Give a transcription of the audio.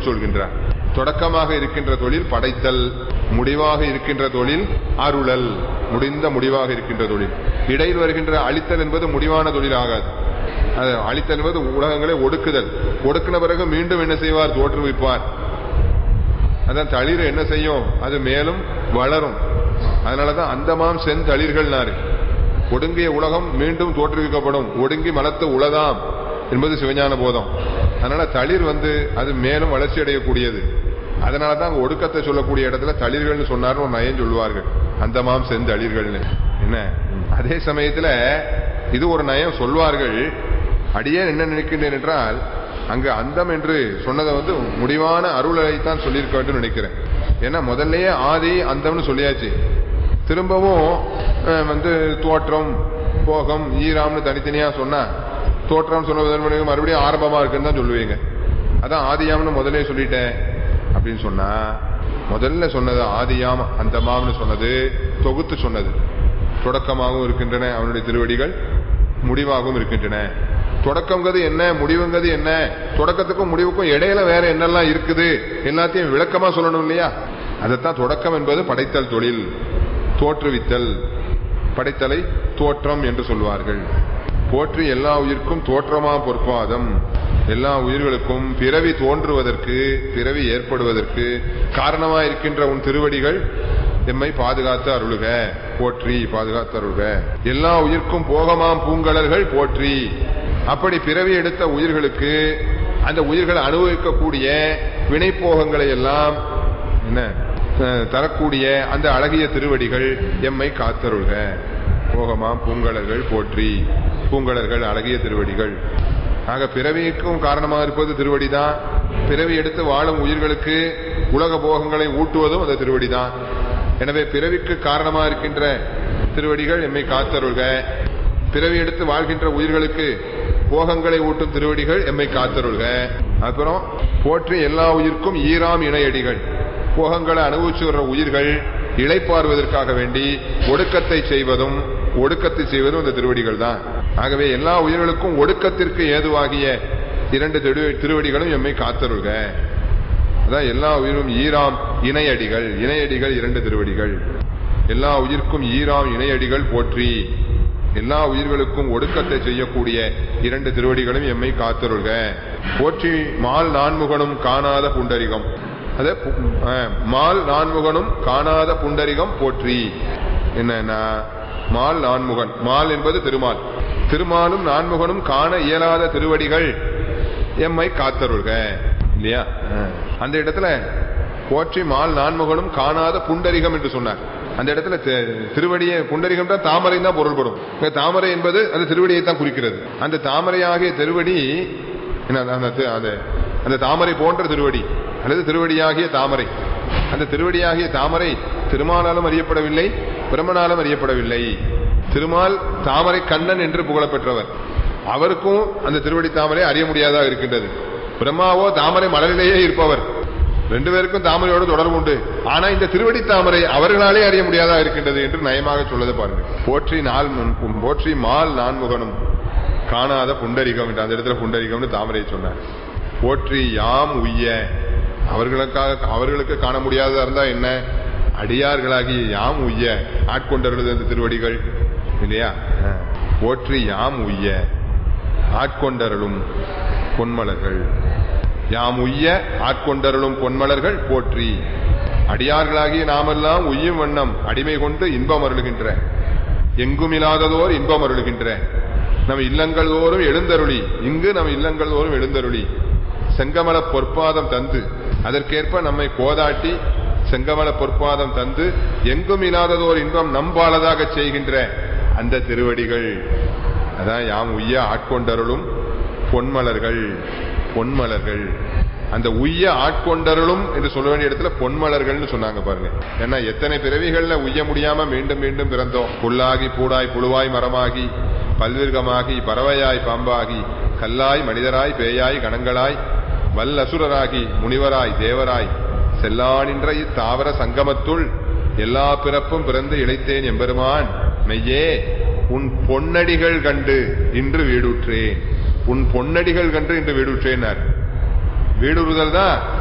சொல்கின்றார் தொடக்கமாக இருக்கின்ற தொழில் படைத்தல் முடிவாக இருக்கின்ற தொழில் அருளல் முடிந்த முடிவாக இருக்கின்ற தொழில் இடையில் வருகின்ற அழித்தல் என்பது முடிவான தொழில் ஆகாது அது அழித்தல் என்பது உலகங்களை ஒடுக்குதல் ஒடுக்கின பிறகு மீண்டும் என்ன செய்வார் தோற்றுவிப்பார் அதான் தளிர் என்ன செய்யும் அது மேலும் வளரும் அதனாலதான் அந்தமாம் செந்தளிர்கள்னாரு ஒடுங்கிய உலகம் மீண்டும் தோற்றுவிக்கப்படும் ஒடுங்கி மலத்து உலதாம் என்பது சிவஞான போதம் அதனால தளிர் வந்து அது மேலும் வளர்ச்சி அடையக்கூடியது அதனாலதான் அங்க ஒடுக்கத்தை சொல்லக்கூடிய இடத்துல தளிர்கள்னு சொன்னார்னு ஒரு நயம் சொல்லுவார்கள் அந்தமாம் செந்தளிர்கள்னு என்ன அதே சமயத்துல இது ஒரு நயம் சொல்வார்கள் அடியே என்ன நினைக்கின்றேன் என்றால் அங்கு அந்தம் என்று சொன்னதை வந்து முடிவான அருளைத்தான் சொல்லியிருக்க வேண்டும் நினைக்கிறேன் ஏன்னா முதல்லயே ஆதி அந்தம்னு சொல்லியாச்சு திரும்பவும் அஹ், வந்து தோற்றம் போகம் ஈராம்னு தனித்தனியா சொன்னா தோற்றம் சொன்ன மறுபடியும் ஆரம்பமா இருக்குன்னு தான் சொல்லுவீங்க அதான் ஆதியாம்னு முதல்ல சொல்லிட்டேன் அப்படின்னு சொன்னா முதல்ல சொன்னது ஆதியாம் அந்தமாம்னு சொன்னது தொகுத்து சொன்னது தொடக்கமாகவும் இருக்கின்றன அவனுடைய திருவடிகள் முடிவாகவும் இருக்கின்றன தொடக்கங்கிறது என்ன முடிவுங்கிறது என்ன தொடக்கத்துக்கும் முடிவுக்கும் இடையில வேற என்னெல்லாம் இருக்குது எல்லாத்தையும் விளக்கமா சொல்லணும் இல்லையா அதைத்தான் தொடக்கம் என்பது படைத்தல் தொழில் தோற்றுவித்தல் படைத்தலை தோற்றம் என்று சொல்வார்கள் போற்றி எல்லா உயிர்க்கும் தோற்றமா பொற்பாதம் எல்லா உயிர்களுக்கும் பிறவி தோன்றுவதற்கு பிறவி ஏற்படுவதற்கு காரணமா இருக்கின்ற உன் திருவடிகள் எம்மை பாதுகாத்து அருளுக போற்றி பாதுகாத்து அருளுக எல்லா உயிர்க்கும் போகமாம் பூங்கலர்கள் போற்றி அப்படி பிறவி எடுத்த உயிர்களுக்கு அந்த உயிர்கள் அனுபவிக்கக்கூடிய வினைப்போகங்களை எல்லாம் என்ன அஹ், தரக்கூடிய அந்த அழகிய திருவடிகள் எம்மை காத்தருள்க போகமாம் பூங்கலர்கள் போற்றி பூங்கலர்கள் அழகிய திருவடிகள் ஆக பிறவிக்கும் காரணமாக இருப்பது திருவடிதான் பிறவி எடுத்து வாழும் உயிர்களுக்கு உலக போகங்களை ஊட்டுவதும் அந்த திருவடிதான் எனவே பிறவிக்கு காரணமாக இருக்கின்ற திருவடிகள் எம்மை காத்தருள்க பிறவி எடுத்து வாழ்கின்ற உயிர்களுக்கு போகங்களை ஊட்டும் திருவடிகள் எம்மை காத்தருள்க அப்புறம் போற்றி எல்லா உயிர்க்கும் ஈராம் இணையடிகள் போகங்களை அனுபவிச்சு வர்ற உயிர்கள் இளைப்பாறுவதற்காக வேண்டி ஒடுக்கத்தை செய்வதும் ஒடுக்கத்தை செய்வதும் இந்த திருவடிகள் தான் ஆகவே எல்லா உயிர்களுக்கும் ஒடுக்கத்திற்கு ஏதுவாகிய இரண்டு திரு- திருவடிகளும் எம்மை காத்தருள்க அதான் எல்லா உயிரும் ஈராம் இணையடிகள் இணையடிகள் இரண்டு திருவடிகள் எல்லா உயிர்க்கும் ஈராம் இணையடிகள் போற்றி எல்லா உயிர்களுக்கும் ஒடுக்கத்தை செய்யக்கூடிய இரண்டு திருவடிகளும் எம்மை காத்தருள்க போற்றி மால் நான்முகனும் காணாத புண்டரிகம் அது பு- அஹ், மால் நான்முகனும் காணாத புண்டரிகம் போற்றி என்னன்னா மால் நான்முகன் மால் என்பது திருமால் திருமாலும் நான்முகனும் காண இயலாத திருவடிகள் எம்மை காத்தருள்க இல்லையா அஹ். அந்த இடத்துல போற்றி மால் நான்முகனும் காணாத புண்டரிகம் என்று சொன்னார் அந்த இடத்துல தி- திருவடியை புண்டரிகம் தான் தாமரை தான் பொருள்படும் இங்க தாமரை என்பது அந்த திருவடியை தான் குறிக்கிறது அந்த தாமரையாகிய திருவடி என்ன, அந்த தி- அந்த- அந்த தாமரை போன்ற திருவடி அல்லது திருவடியாகிய தாமரை அந்த திருவடியாகிய தாமரை திருமாலாலும் அறியப்படவில்லை பிரம்மனாலும் அறியப்படவில்லை திருமால் தாமரை கண்ணன் என்று புகழப்பெற்றவர் அவருக்கும் அந்த திருவடி தாமரை அறிய முடியாததாக இருக்கின்றது பிரம்மாவோ தாமரை மலரிலேயே இருப்பவர் ரெண்டு பேருக்கும் தாமரையோடு தொடர்பு உண்டு ஆனா இந்த திருவடி தாமரை அவர்களாலே அறிய முடியாதா இருக்கின்றது என்று நயமாக சொல்லதை பாருங்க போற்றி நாள் முன்- போற்றி மால் நான்முகனும் காணாத புண்டரிகம் என்று அந்த இடத்துல புண்டரிகம்னு தாமரையை சொன்னார் போற்றி யாம் உய்ய அவர்களுக்காக அவர்களுக்கு காண முடியாததா இருந்தா என்ன அடியார்களாகி யாம் உய்ய ஆட்கொண்டருளது அந்த திருவடிகள் இல்லையா அஹ். போற்றி யாம் உய்ய ஆட்கொண்டருளும் பொன்மலர்கள் யாம் உய்ய ஆட்கொண்டருளும் பொன்மலர்கள் போற்றி அடியார்களாகிய நாமெல்லாம் உய்யும் வண்ணம் அடிமை கொண்டு இன்பம் அருளுகின்ற எங்குமில்லாததோர் இன்பம் அருளுகின்ற நம் இல்லங்கள் தோறும் எழுந்தருளி இங்கு நம் இல்லங்கள் தோறும் எழுந்தருளி செங்கமல பொற்பாதம் தந்து அதற்கேற்ப நம்மை கோதாட்டி செங்கமல பொற்பாதம் தந்து எங்கும் இல்லாததோர் இன்பம் நம்பாளதாக செய்கின்ற அந்த திருவடிகள் அதான் யாம் உய்ய ஆட்கொண்டருளும் பொன்மலர்கள் பொன்மலர்கள் அந்த உய்ய ஆட்கொண்டருளும் என்று சொல்ல வேண்டிய இடத்துல பொன்மலர்கள்னு சொன்னாங்க பாருங்க ஏன்னா எத்தனை பிறவிகள்ல உய்ய முடியாம மீண்டும் மீண்டும் பிறந்தோம் புல்லாகி பூடாய் புழுவாய் மரமாகி பல்விருகமாகி பறவையாய் பாம்பாகி கல்லாய் மனிதராய் பேயாய் கணங்களாய் வல்லசுரராகி முனிவராய் தேவராய் செல்லானின்ற இத்தாவர சங்கமத்துள் எல்லா பிறப்பும் பிறந்து இழைத்தேன் எம்பெருமான் மெய்யே உன் பொன்னடிகள் கண்டு இன்று வீடுற்றேன் உன் பொன்னடிகள் கண்டு இன்று வீடுற்றேனார் வீடுறுதல் தான்